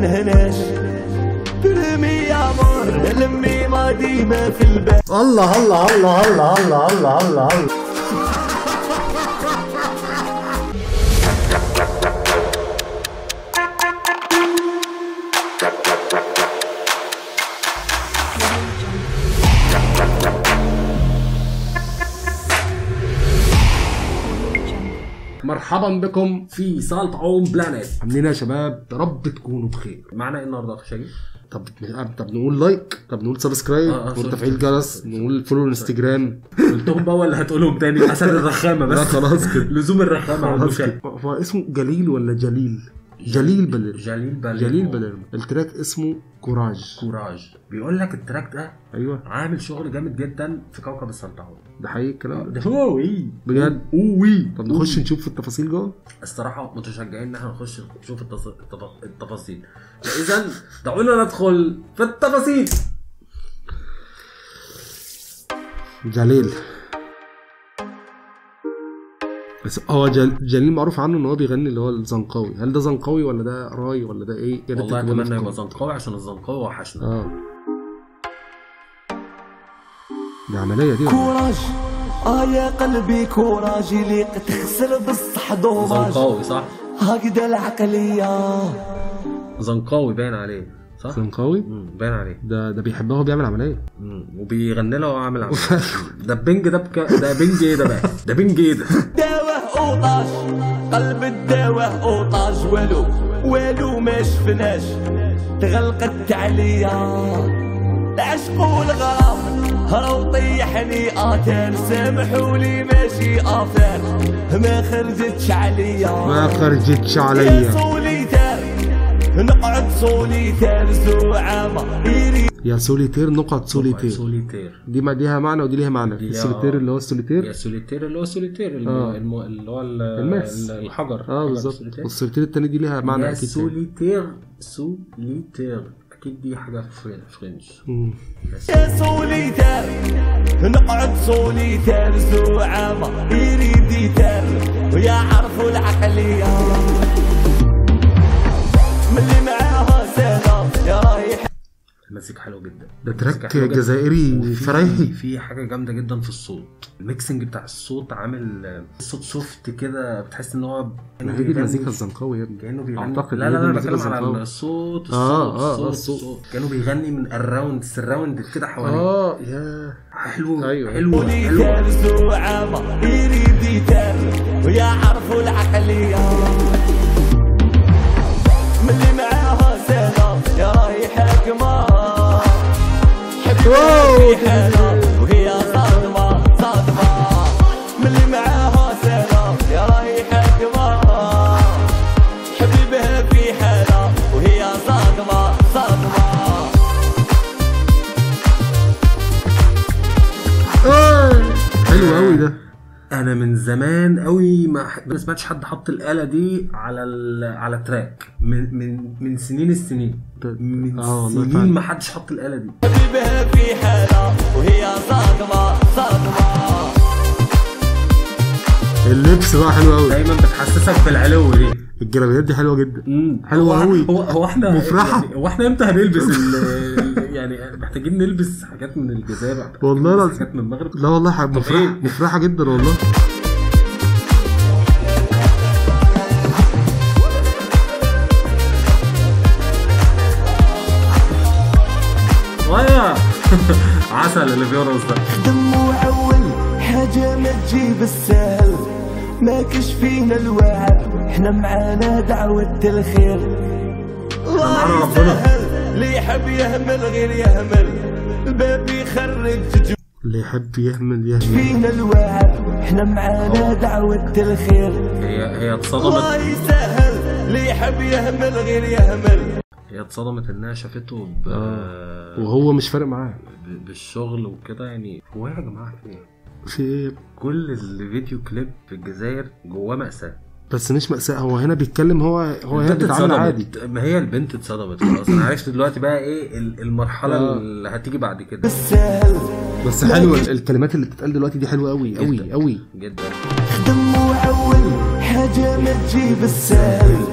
هناش برمي يا مور لمي ما ديما في البال الله الله الله الله الله الله الله الله مرحبا بكم في سالت اون بلانيت عاملين إيه يا شباب يا رب تكونوا بخير معنا ايه النهارده يا شاجي؟ طب طب نقول لايك طب نقول سبسكرايب آه، آه، نقول سوري. تفعيل جرس نقول فولو انستجرام قلتهم بقى ولا هتقولهم تاني عشان الرخامه بس لا خلاص كده لزوم الرخامه على خلاص المشاهد كده هو اسمه جليل ولا جليل جليل بلر جليل باليرمو جليل بلر التراك اسمه كوراج كوراج بيقول لك التراك ده ايوه عامل شغل جامد جدا في كوكب السلطعون ده حقيقي الكلام ده ده هو ايه بجد اوي طب نخش نشوف في التفاصيل جوه الصراحه متشجعين ان احنا نخش نشوف التص... التف- التفاصيل اذا دعونا ندخل في التفاصيل جليل بس هو جل... جليل معروف عنه ان هو بيغني اللي هو الزنقاوي هل ده زنقاوي ولا ده راي ولا ده ايه يا ريت والله تكتبوا لنا اتمنى في يبقى الكومنت. زنقاوي عشان الزنقاوي وحشنا اه دي عمليه دي ولا إيه؟ كوراج اه يا قلبي كوراج اللي تخسر بالصح دوماج زنقاوي صح؟ هكذا العقلية زنقاوي باين عليه صح؟ زنقاوي مم، باين عليه ده ده بيحبها وهو بيعمل عمليه مم، وبيغني له وهو عامل عمل ده بنج ده بك... ده بنج ايه ده بقى؟ ده بنج ايه ده؟ داوه اوطاج قلب الداوه اوطاج والو والو ما شفناش تغلقت عليا العشق والغرام هرو طيحني اتان سامحوا لي ماشي اثار ما خرجتش عليا ما خرجتش يا عليا سوليتار نقعد سوليتار زعامة يريد يا سوليتير نقط سوليتير سوليتير دي ما ليها معنى ودي ليها معنى دي ليها- السوليتير اللي هو يا السوليتير سوليتير اللي هو سوليتير الم... آه. الم... اللي هو ال... الماس. ال- الحجر اه حجر بالظبط السوليتير. والسوليتير التاني دي ليها معنى يا اكيد تاني. سوليتير سوليتير اكيد دي حاجه في فرنش مم. يا سوليتار نقعد سوليتار زعامة يريد يتار ويا عرفوا العقلية ملي معاها سنة يا رايح المزيكا حلو جدا ده المزيكا تراك حلوة جداً. جزائري وفي- فرايحي في حاجه جامده جدا في الصوت الميكسنج بتاع الصوت عامل آه، صوت سوفت كده بتحس ان هو كأنه ما هي دي بيغني- المزيكا الزنقاوي يا ابني كانه بيغني أعتقد لا هي لا دي لا المزيكا بتكلم على الزنقاوي. الصوت الصوت آه، آه، الصوت, الصوت. الصوت. كانوا بيغني من الراوند الراوند كده حواليه اه يا حلو أيوة. حلو حلو سوليتار زعامة يريد يتار ويا عرفوا العقلية ملي معاها سنة يا رايح حكمة حبيبها في حالة وهي صادمة صادمة ملي معاها سنة يا رايح حكمة حبيبها في حالة وهي صادمة صادمة حلو قوي ده انا من زمان قوي ما ح- ما سمعتش حد حط الاله دي على ال... على تراك من من من سنين السنين من آه، والله سنين فعلا. ما حدش حط الاله دي حبيبها في حالة وهي صادمة صادمة اللبس بقى حلو قوي دايما بتحسسك بالعلو دي الجلابيات دي حلوه جدا مم. حلوة هو- أوي. هو هو احنا مفرحة. يعني هو احنا امتى هنلبس ال... ال- يعني محتاجين نلبس حاجات من الجزائر محتاجين والله نلبس العظيم. حاجات من المغرب لا والله حاجة مفرحه إيه؟ مفرحه جدا والله ويا عسل اللي بيرقص ده دم وعول حاجة ما تجيب السهل ما فينا الوعد احنا معانا دعوة الخير معانا الله ربنا. يسهل اللي يحب يهمل غير يهمل الباب يخرج جو- اللي يحب يهمل يهمل فينا الوعد احنا معانا دعوة الخير هي هي اتصدمت الله يسهل اللي يحب يهمل غير يهمل هي اتصدمت انها شافته ب... وهو مش فارق معاه ب- بالشغل وكده يعني هو إيه يا جماعه في ايه؟ في ايه كل الفيديو كليب في الجزائر جواه مأساة بس مش مأساة هو هنا بيتكلم هو هو هنا البنت بيتعامل اتصدمت. عادي ما هي البنت اتصدمت خلاص انا عرفت دلوقتي بقى ايه ال- المرحله آه. اللي هتيجي بعد كده بالسهل بس حلوه الكلمات اللي بتتقال دلوقتي دي حلوه قوي قوي جداً. قوي جدا دم وعول حاجة ما تجيب السهل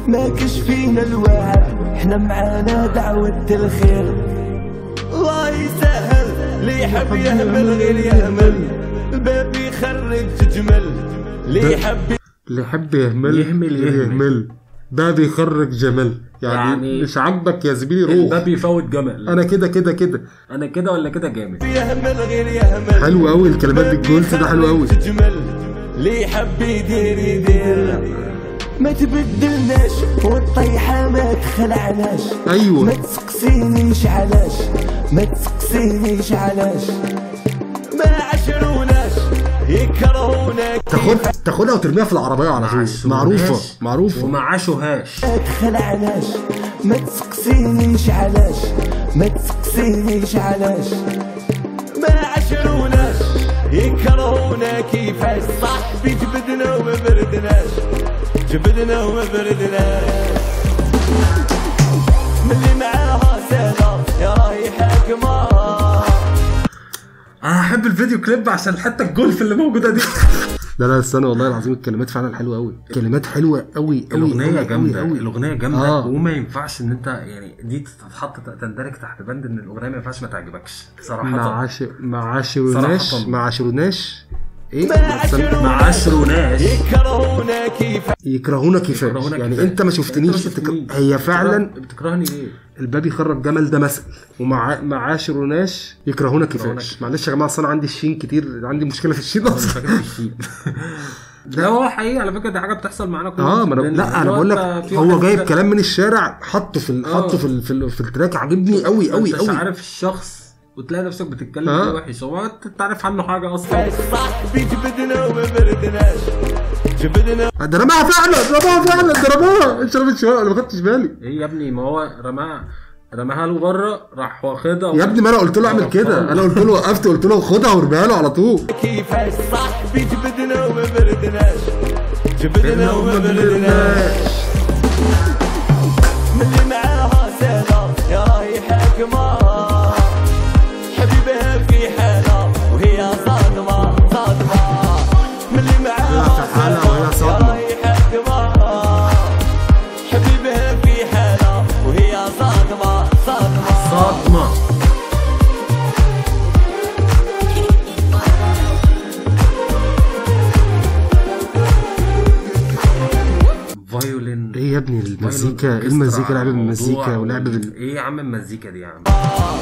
ما كشفينا الوعد احنا معانا دعوة الخير الله يسهل اللي يحب يهمل غير يهمل الباب يخرج جمل اللي يحب اللي يحب يهمل يهمل يهمل. يهمل ده بيخرج جمال يعني, يعني- مش عاجبك يا زميلي روح الباب يفوت جمل انا كده كده كده انا كده ولا كده جامد يهمل غير يهمل حلو قوي الكلمات دي الجولز ده حلو قوي جمل اللي يحب يدير يدير ما تبدلناش والطيحة ما تخلعناش أيوة. ما تسقسينيش علاش ما تسقسينيش علاش ما عشروناش يكرهونك تاخد تاخدها وترميها في العربيه على طول معروفه معروفه وما عاشوهاش ما تخلعناش ما تسقسينيش علاش ما تسقسينيش علاش ما عشروناش يكرهونا كيفاش صاحبي جبدنا وما بردناش جبدنا وما بردناش ملي معاها سنة يا راهي حاكمة انا احب الفيديو كليب عشان حتى الجولف اللي موجوده دي لا لا استنى والله العظيم الكلمات فعلا حلوه قوي كلمات حلوه قوي قوي الاغنيه قوي جامده قوي قوي. الاغنيه جامده آه. وما ينفعش ان انت يعني دي تتحط تندرج تحت بند ان الاغنيه ما ينفعش ما تعجبكش صراحه ما عاش ما عاشروناش صراحة. ما عاشروناش ايه ما استنى. ما عاشروناش يكرهونا كيفاش يكرهونا كيفاش يكرهونا يعني كفاية. انت ما شفتنيش أنت ما تك... شفتنيش. هي فعلا بتكرهني ليه؟ الباب يخرج جمل ده مثل وما ما عاشروناش يكرهونا كيفاش كيفاش. معلش يا جماعه اصل انا عندي الشين كتير عندي مشكله في الشين مش اصلا فاكر الشيء لا هو حقيقي على فكره دي حاجه بتحصل معانا كلنا اه ما انا لأن لا انا اللي بقول لك أنت في هو واحد جايب كده- كلام من الشارع حطه في ال- آه. حطه في ال- في, ال- في التراك عاجبني قوي قوي انت مش قوي عارف الشخص وتلاقي نفسك بتتكلم آه. آه. وحش هو انت تعرف عنه حاجه اصلا صاحبي جبدنا وما بردناش جبدنا ده رماها فعلا رماها فعلا ده رماها انت رميت شويه انا ما خدتش بالي ايه يا ابني ما هو رماها رماها له بره راح واخدها يا ابني ما انا قلت له اعمل كده انا قلت له وقفت قلت له خدها وارميها له على طول كيفاش صاحبي جبدنا وما بردناش جبدنا وما بردناش ملي معاها سنة يا راهي حاكمة حبيبها في حالة وهي صادمة صادمة ملي معاها في حالة وهي سنة يا صادمة. راهي حاكمة حبيبها في حالة وهي صادمة صادمة صدمه فايولين ايه يا ابني المزيكا ايه المزيكا لعب بالمزيكا ولعب بال ايه يا عم المزيكا دي يا عم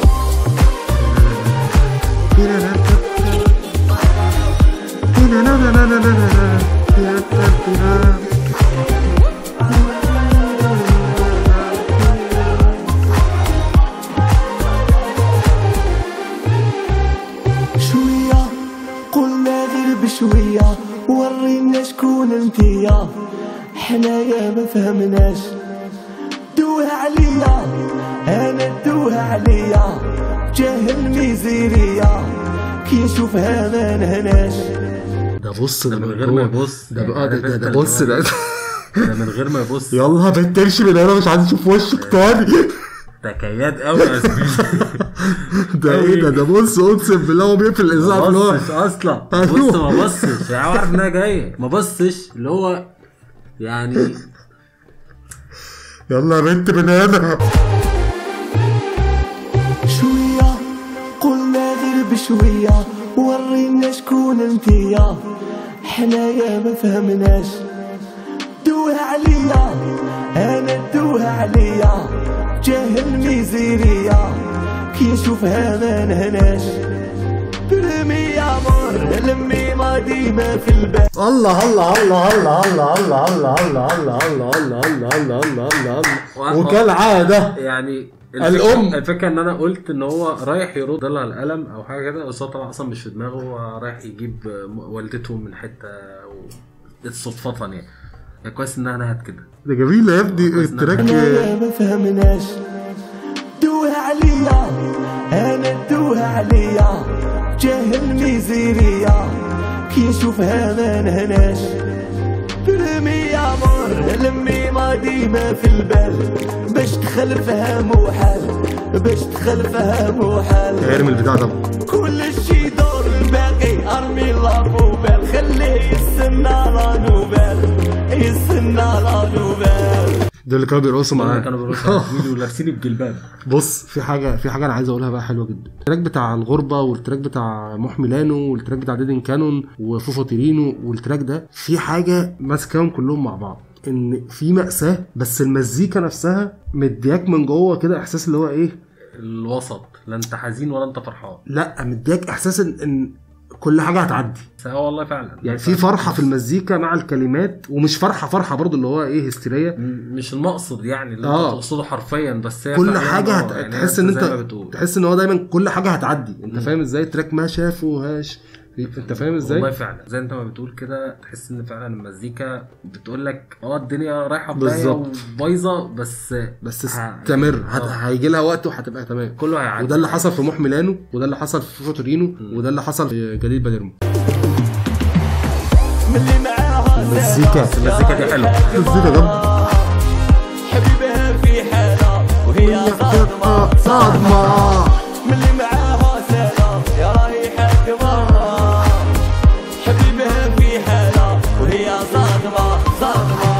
شوية قلنا غير بشوية ورينا شكون انتيا حنايا ما فهمناش دوها عليا انا دوها عليا جاهل ميزيريا كي نشوفها ما نهناش ده بص ده من من غير ما جوه. يبص. ده يعني بقى ده, عارف ده, انت ده اللي بص هو- ده ده من غير ما يبص يلا بنت امشي من هنا مش عايز اشوف وشك تاني ده كياد قوي يا زميلي ده ايه ده ده بص اقسم بالله هو بيقفل الاذاعه اللي ما هو بصش اصلا أيوه. بص ما بصش يعني هو عارف انها جايه ما بصش اللي هو يعني يلا يا بنت من هنا شوية قلنا غير بشوية ورينا شكون انتيا حنايا ما فهمناش دوها عليا انا دوها عليا جاهل ميزيريا كي نشوفها ما نهناش برمي يا مور لمي ما ديما في البال الله الله الله الله الله الله الله الله الله الله الله الله الله الله الله الله وكالعاده يعني الأم. الفكره ان انا قلت ان هو رايح يرد لها القلم او حاجه كده بس هو طبعا اصلا مش في دماغه هو رايح يجيب والدته من حته و- صدفه يعني يعني كويس انها نهت كده ده جميله يا ابني كويس التراك حنايا ما فهمناش دوها عليا انا دوها عليا جاهل ميزيريا كي نشوفها ما نهناش برمي يا مور لمي ما ديما في البال باش تخلفها محال باش تخلفها محال ارمي البتاع ده كل شي دور الباقي ارمي لافوبال خليه يستنى لا نوبال يستنى لا نوبال دول اللي كانوا بيرقصوا دول معاه اللي كانوا بيرقصوا على زميلي ولابسين الجلباب بص في حاجه في حاجه انا عايز اقولها بقى حلوه جدا التراك بتاع الغربه والتراك بتاع محي ميلانو والتراك بتاع ديدن كانون وفوفو تيرينو والتراك ده في حاجه ماسكاهم كلهم مع بعض ان في مأساة بس المزيكا نفسها مدياك من جوه كده احساس اللي هو ايه الوسط لا انت حزين ولا انت فرحان لا مدياك احساس ان, إن كل حاجه هتعدي بس اه والله فعلا يعني في فرحه في المزيكا مع الكلمات ومش فرحه فرحه برضو اللي هو ايه هستيريه م- مش المقصد يعني اللي آه. انت تقصده حرفيا بس هي كل فعلاً حاجه اه، هت... يعني تحس ان زي ما انت بتقول تحس ان هو دايما كل حاجه هتعدي انت فاهم ازاي التراك ما شافوهاش انت فاهم والله ازاي فعلا زي انت ما بتقول كده تحس ان فعلا المزيكا بتقول لك اه الدنيا رايحه في داهيه بالظبط. وبايظه بس بس ه- استمر هت... اه. هيجي لها وقت وهتبقى تمام كله هيعدي وده اللي حصل في موح ميلانو وده اللي حصل في فوتورينو وده اللي حصل في جليل باليرمو من اللي معاها المزيكا المزيكا دي حلوه المزيكا جامده حبيبها في حالة وهي صادمة صدمه من اللي معاها سلام يا رايحة دماغ حبيبها في حالة وهي صادمة صادمة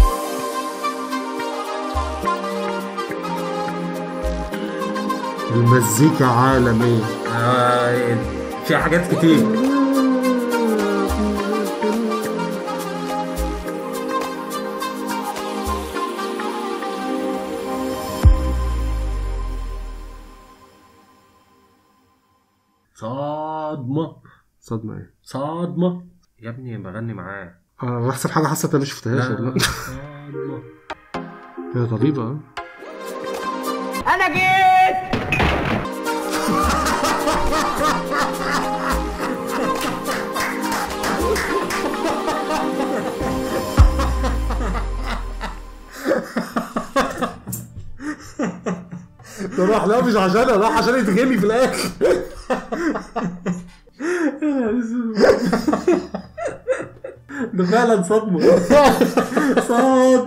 المزيكا عالميه آه في حاجات كتير صدمة صدمه ايه صدمة يا ابني بغني معاه انا بحسب حاجه حصلت انا مش شفتهاش لا، والله صدمة هي طبيبه اه ده راح لا مش عشان راح عشان يتغني في الاخر ده فعلا صدمة صدمة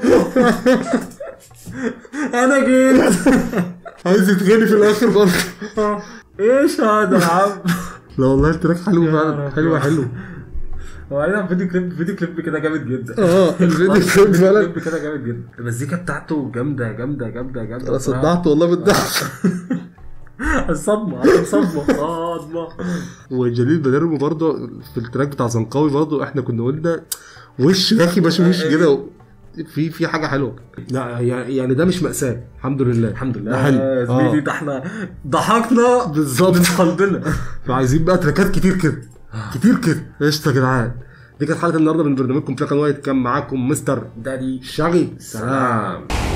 انا جيت عايز يتغني في الاخر برضه ايش هذا يا عم لا والله التراك حلو يا فعلا رب. حلو حلو وبعدين فيديو كليب فيديو كليب كده جامد جدا اه الفيديو كليب فيديو فعلا كليب كده جامد جدا المزيكا بتاعته جامدة جامدة جامدة جامدة انا بصراحة. صدعت والله بالضحك الصدمة عشان صدمة صدمة وجليل بدرمو برضه في التراك بتاع زنقاوي برضه احنا كنا قلنا وش يا اخي مش وش كده في في حاجه حلوه لا يعني ده مش مأساة الحمد لله الحمد لله ده حلو يا زميلي آه. ده احنا ضحكنا بالظبط من قلبنا فعايزين بقى تراكات كتير كده كتير كده قشطه يا جدعان دي كانت حلقه النهارده من برنامجكم فلاك وايت كان معاكم مستر دادي شاغي سلام سلام